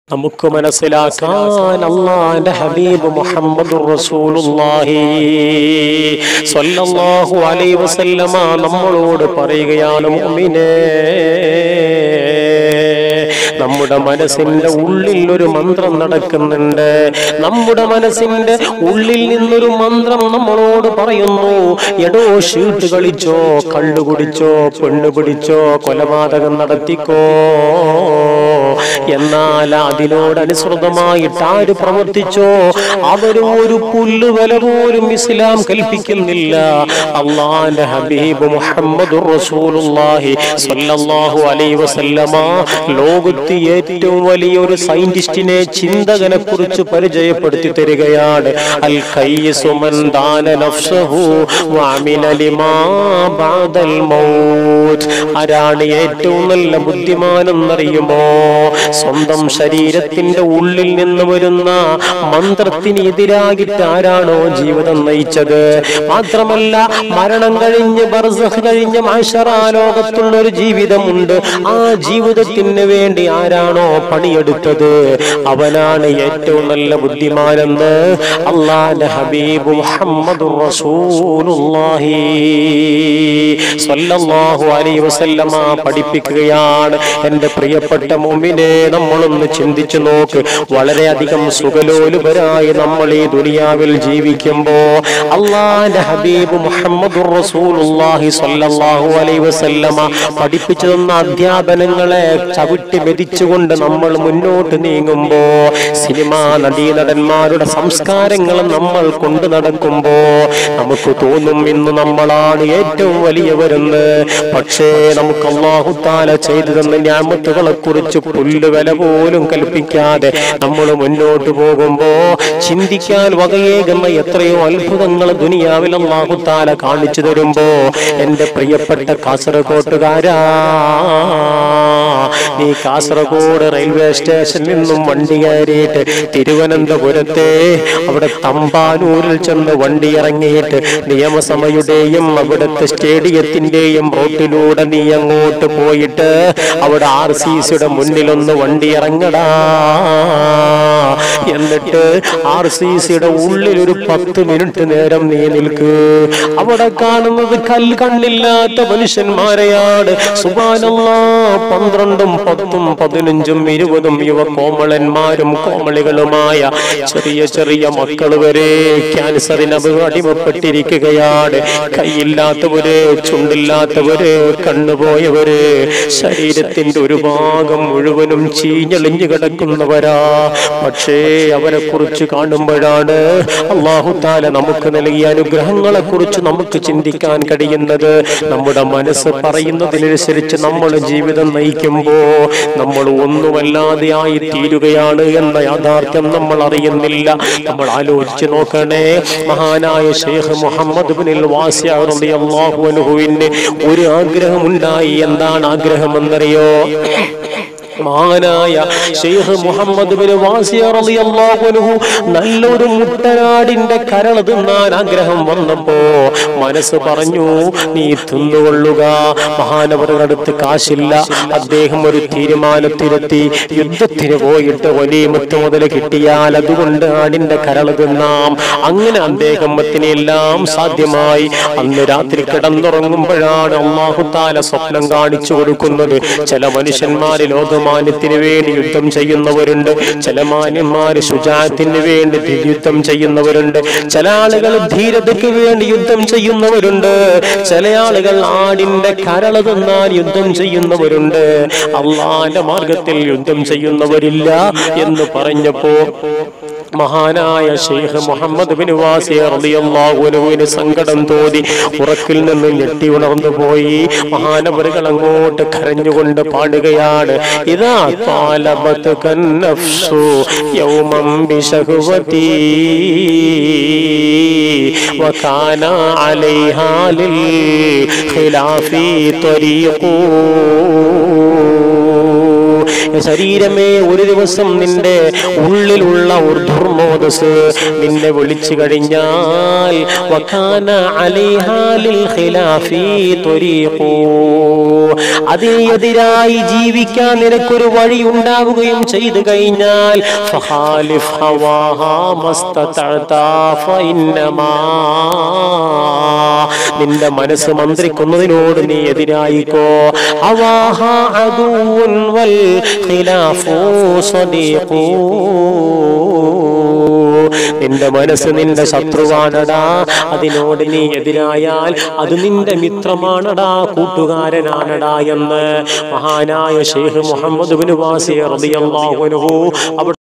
നമുക്ക് മനസ്സിലാക്കാൻ അള്ളാന്റെ ഹബീബ് മുഹമ്മദ് റസൂലുള്ളാഹി സ്വല്ലല്ലാഹു അലൈഹി വസല്ലമ നമ്മളോട് പറയുകയാണ് മുഅ്മിനേ നമ്മുടെ മനസ്സിന്റെ ഉള്ളിൽ ഒരു മന്ത്രം നടക്കുന്നുണ്ട് നമ്മുടെ മനസ്സിന്റെ ഉള്ളിൽ നിന്നൊരു മന്ത്രം നമ്മളോട് പറയുന്നു എടോ ഷീട്ട് കളിച്ചോ കള്ളു കുടിച്ചോ പെണ്ണു പിടിച്ചോ കൊലപാതകം നടത്തിക്കോ എന്നാൽ അതിനോടനുസൃതമായിട്ട് ആര് പ്രവർത്തിച്ചോ അവര് ഒരു പുല്ല് വില പോലും ഇസ്ലാം കൽപ്പിക്കുന്നില്ല അള്ളാന്റെ ഹബീബ് മുഹമ്മദ് റസൂലുള്ളാഹി സ്വല്ലല്ലാഹു അലൈഹി വസല്ലമ ലോകത്ത് ഏറ്റവും വലിയൊരു സയന്റിസ്റ്റിനെ ചിന്തകനെ കുറിച്ച് പരിചയപ്പെടുത്തി തരികയാണ് അൽ ഖയ്യിസു മൻ ദാന നഫ്സഹു വഅമില ലിമാ ബഅദൽ മൗത്ത് ആരാണ് ഏറ്റവും നല്ല ബുദ്ധിമാനെന്നറിയുമോ സ്വന്തം ശരീരത്തിന്റെ ഉള്ളിൽ നിന്ന് വരുന്ന മന്ത്രത്തിന് എതിരാകിട്ട് ആരാണോ ജീവിതം നയിച്ചത് മാത്രമല്ല മരണം കഴിഞ്ഞ് ബർസഖ് കഴിഞ്ഞ് മാഷറാലോകത്തുള്ള ഒരു ജീവിതമുണ്ട് ആ ജീവിതത്തിന് വേണ്ടി ആരാണോ പണിയെടുത്തത് അവനാണ് ഏറ്റവും നല്ല ബുദ്ധിമാനെന്ന് അള്ളാന്റെ ഹബീബ് മുഹമ്മദ് റസൂലുള്ളാഹി സ്വല്ലല്ലാഹു അലൈഹി വസല്ലമ പഠിപ്പിക്കുകയാണ് എൻ്റെ പ്രിയപ്പെട്ട മുമ്പിനെ നമ്മളൊന്ന് ചിന്തിച്ചു നോക്ക് വളരെയധികം സുഖലോലുപരായി നമ്മൾ ഈ ദുനിയാവിൽ ജീവിക്കുമ്പോ അള്ളാന്റെ ഹബീബ് മുഹമ്മദ് റസൂലുള്ളാഹി സ്വല്ലല്ലാഹു അലൈഹി വസല്ലമ പഠിപ്പിച്ചു തന്ന അധ്യാപനങ്ങളെ ചവിട്ടി മെതിച്ചുകൊണ്ട് നമ്മൾ മുന്നോട്ട് നീങ്ങുമ്പോ സിനിമാ നടീനടന്മാരുടെ സംസ്കാരങ്ങൾ നമ്മൾ കൊണ്ടു നടക്കുമ്പോ നമുക്ക് തോന്നും ഇന്ന് നമ്മളാണ് ഏറ്റവും വലിയവരെന്ന് പക്ഷേ നമുക്ക് അള്ളാഹു താല ചെയ്തു തന്ന ഞാമത്തുകളെ കുറിച്ച് പുല്ല് വില പോലും കൽപ്പിക്കാതെ നമ്മൾ മുന്നോട്ട് പോകുമ്പോ ചിന്തിക്കാൻ വകയേകുന്ന എത്രയോ അത്ഭുതങ്ങൾ ദുനിയാവിൽ അള്ളാഹു താല കാണിച്ചു തരുമ്പോ എന്റെ പ്രിയപ്പെട്ട കാസർഗോട്ടുകാരാ നീ കാസർഗോഡ് റെയിൽവേ സ്റ്റേഷനിൽ നിന്നും വണ്ടി കയറിയിട്ട് തിരുവനന്തപുരത്തെ അവിടെ തമ്പാനൂരിൽ ചെന്ന് വണ്ടി ഇറങ്ങിയിട്ട് നിയമസഭയുടെയും അവിടുത്തെ സ്റ്റേഡിയത്തിന്റെയും റോട്ടിലൂടെ നീ അങ്ങോട്ട് പോയിട്ട് അവിടെ ആർ സി സിയുടെ മുന്നിലൊന്ന് വണ്ടി ഇറങ്ങടാ എന്നിട്ട് ആർ സി സിയുടെ ഉള്ളിൽ ഒരു പത്ത് മിനിറ്റ് നേരം നീ നിൽക്ക് അവിടെ കാണുന്നത് കൽ കണ്ണില്ലാത്ത മനുഷ്യന്മാരെയാണ് സുബാനല്ലാ പന്ത്രണ്ടും പത്തും പതിനഞ്ചും ഇരുപതും യുവ കോമളന്മാരും കോമളികളുമായ ചെറിയ ചെറിയ മക്കൾ വരെ ക്യാൻസറിന് അടിമപ്പെട്ടിരിക്കുകയാണ് കൈയില്ലാത്തവര് ചുണ്ടില്ലാത്തവര് കണ്ണുപോയവര് ശരീരത്തിന്റെ ഒരു ഭാഗം മുഴുവനും ചീഞ്ഞളിഞ്ഞു കിടക്കുന്നവരാ പക്ഷേ അവരെ കുറിച്ച് കാണുമ്പോഴാണ് അള്ളാഹു താല നമുക്ക് നൽകിയ അനുഗ്രഹങ്ങളെ കുറിച്ച് നമുക്ക് ചിന്തിക്കാൻ കഴിയുന്നത് നമ്മുടെ മനസ്സ് പറയുന്നതിനനുസരിച്ച് നമ്മൾ ജീവിതം നയിക്കുമ്പോ നമ്മൾ ഒന്നുമല്ലാതെ ആയി തീരുകയാണ് എന്ന യാഥാർത്ഥ്യം നമ്മൾ അറിയുന്നില്ല നമ്മൾ ആലോചിച്ച് നോക്കണേ മഹാനായ ഷെയ്ഖ് മുഹമ്മദ് ബിനിൽ വാസിയ റളിയല്ലാഹു അൻഹുവിന് ഒരു ആഗ്രഹമുണ്ടായി എന്താണ് ആഗ്രഹമെന്നറിയോ മഹാനായ ഷെയ്ഖ് മുഹമ്മദ് ബിൻ വാസിയ റളിയല്ലാഹു അൻഹു നല്ലൊരു മുട്ടനാടിന്റെ കരൾ തിന്നാൻ ആഗ്രഹം വന്നപ്പോ മനസ്സ് പറഞ്ഞു നീ തിന്നുകൊള്ളുക മഹാനവരുടെ അടുത്ത് കാശില്ല അദ്ദേഹം ഒരു തീരുമാനത്തിലെത്തി യുദ്ധത്തിന് പോയിട്ട് വലിയമത്ത് മുതൽ കിട്ടിയാൽ അതുകൊണ്ട് ആടിന്റെ കരൾ തിന്നാം അങ്ങനെ അദ്ദേഹത്തിനെല്ലാം സാധ്യമായി അന്ന് രാത്രി കിടന്നുറങ്ങുമ്പോഴാണ് അള്ളാഹുത്താല സ്വപ്നം കാണിച്ചു കൊടുക്കുന്നത് ചില മനുഷ്യന്മാര് ലോകം മാന്യത്തിന് വേണ്ടി യുദ്ധം ചെയ്യുന്നവരുണ്ട് ചില മാന്യന്മാര് ശുചാത്തിന് വേണ്ടി യുദ്ധം ചെയ്യുന്നവരുണ്ട് ചില ആളുകൾ ധീരതയ്ക്ക് വേണ്ടി യുദ്ധം ചെയ്യുന്നവരുണ്ട് ചില ആളുകൾ ആടിന്റെ കരള തിന്നാൽ യുദ്ധം ചെയ്യുന്നവരുണ്ട് അള്ളാന്റെ മാർഗത്തിൽ യുദ്ധം ചെയ്യുന്നവരില്ല എന്ന് പറഞ്ഞപ്പോ മഹാനായ ഷെയ്ഖ് മുഹമ്മദ് ബിൻ വാസിയ റളിയല്ലാഹു അൻഹുവിന് സങ്കടം തോന്നി ഉറക്കിൽ നിന്ന് ഞെട്ടി ഉണർന്നു പോയി മഹാനവറുകൾ അങ്ങോട്ട് കരഞ്ഞുകൊണ്ട് പാടുകയാണ് ഇതാ താലബത്ത് കന്നഫ്സു യൗമം ബിശഹവതി وكان عليها للخلاف طريق ശരീരമേ ഒരു ദിവസം നിന്റെ ഉള്ളിലുള്ള ഉർധുർമോദസ് നിന്നെ വിളിച്ചു കഴിഞ്ഞാൽ വഖാന അലൈഹാ ലിൽ ഖിലാഫി ത്വരീഖൂ. അതിനെതിരായി ജീവിക്കാൻ നിനക്കൊരു വഴി ഉണ്ടാവുകയും ചെയ്തു കഴിഞ്ഞാൽ ഫഖാലിഫ് ഹവാഹാ മസ്തതഅത ഫഇന്നമാ നിന്റെ മനസ്സ് മന്ത്രിക്കുന്നതിനോട് നീ എതിരായിക്കോ ഹവാഹ അദുവുൻ വൽ ഖിലാഫു സദീഖൂ നിന്റെ മനസ്സ് നിന്റെ ശത്രുവാണടാ അതിനോട് നീ എതിരായാൽ അത് നിന്റെ മിത്രമാണടാ കൂട്ടുകാരനാണടാ എന്ന് മഹാനായ ഷെയ്ഖ് മുഹമ്മദ് ബിൻ വാസി റളിയല്ലാഹു അൻഹു അവിടെ